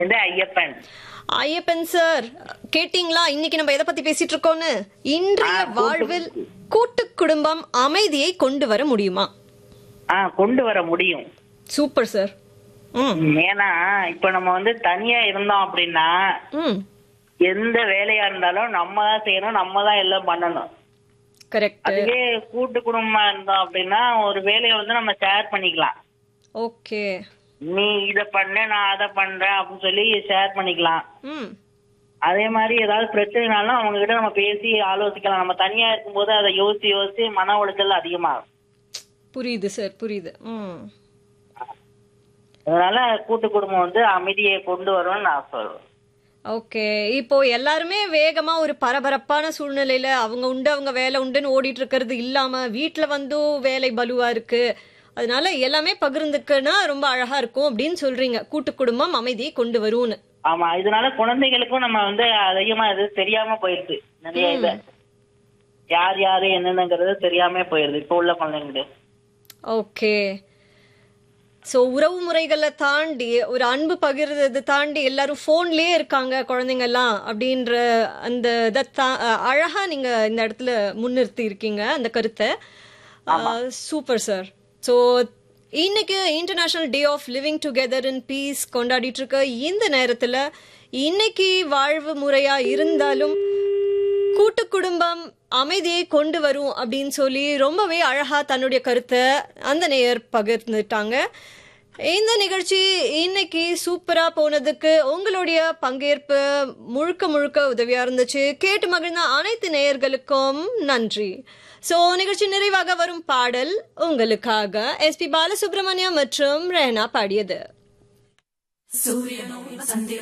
இது ஐயப்பன் ஐயப்பன் சார் கேட்டீங்களா இன்னைக்கு நம்ம எதை பத்தி பேசிட்டு இருக்கோம்னு இன்றைய ஆ, கூட்டு- வாழ்வில் கூட்டு குடும்பம் அமைதியை கொண்டு வர முடியுமா ஆ கொண்டு வர முடியும் சூப்பர் சார் ம் ஏன்னா இப்ப நம்ம வந்து தனியா இருந்தோம் அப்படின்னா ம் எந்த வேலையா இருந்தாலும் நம்ம தான் செய்யணும் நம்ம தான் எல்லாம் பண்ணணும் கரெக்ட் அதுவே கூட்டு குடும்பமா இருந்தோம் அப்படின்னா ஒரு வேலையை வந்து நம்ம ஷேர் பண்ணிக்கலாம் ஓகே நீ இத பண்ண நான் அதை பண்றேன் அப்படின்னு சொல்லி ஷேர் பண்ணிக்கலாம் ம் அதே மாதிரி ஏதாவது பிரச்சனைனாலும் அவங்க கிட்ட நம்ம பேசி ஆலோசிக்கலாம் நம்ம தனியா இருக்கும்போது அதை யோசிச்சு யோசிச்சு மன உளைச்சல் அதிகமாகும் புரியுது சார் புரியுது ம் அதனால கூட்டு குடும்பம் வந்து அமைதியை கொண்டு வரும்னு நான் சொல்றேன் ஓகே இப்போ எல்லாருமே வேகமா ஒரு பரபரப்பான சூழ்நிலையில அவங்க உண்டு அவங்க வேலை உண்டுன்னு ஓடிட்டு இருக்கிறது இல்லாம வீட்ல வந்தும் வேலை பலுவா இருக்கு அதனால எல்லாமே பகிர்ந்துக்குன்னா ரொம்ப அழகா இருக்கும் அப்படின்னு சொல்றீங்க கூட்டு குடும்பம் அமைதியை கொண்டு வரும்னு ஆமா இதனால குழந்தைகளுக்கும் நம்ம வந்து அதிகமா இது தெரியாம போயிருது நிறைய இது யார் யாரு என்னென்னங்கிறது தெரியாம போயிருது இப்ப உள்ள குழந்தைங்களுக்கு ஓகே ஸோ உறவு முறைகளை தாண்டி ஒரு அன்பு பகிர்றதை தாண்டி எல்லாரும் ஃபோன்லயே இருக்காங்க குழந்தைங்கெல்லாம் அப்படின்ற அந்த இதை தா அழகா நீங்க இந்த இடத்துல முன்னிறுத்தி இருக்கீங்க அந்த கருத்தை சூப்பர் சார் ஸோ இன்னைக்கு international day of living together in peace கொண்டாடிட்டு இருக்க இந்த நேரத்துல இன்னைக்கு வாழ்வு முறையா இருந்தாலும் கூட்டு குடும்பம் அமைதியை கொண்டு வரும் அப்படின்னு சொல்லி ரொம்பவே அழகா தன்னுடைய கருத்தை அந்த நேயர் பகிர்ந்துட்டாங்க இந்த நிகழ்ச்சி இன்னைக்கு சூப்பரா போனதுக்கு உங்களுடைய பங்கேற்பு முழுக்க முழுக்க உதவியா இருந்துச்சு கேட்டு மகிழ்ந்த அனைத்து நேயர்களுக்கும் நன்றி சோ நிகழ்ச்சி நிறைவாக வரும் பாடல் உங்களுக்காக எஸ்பி பாலசுப்ரமணியம் மற்றும் ரெஹனா பாடியது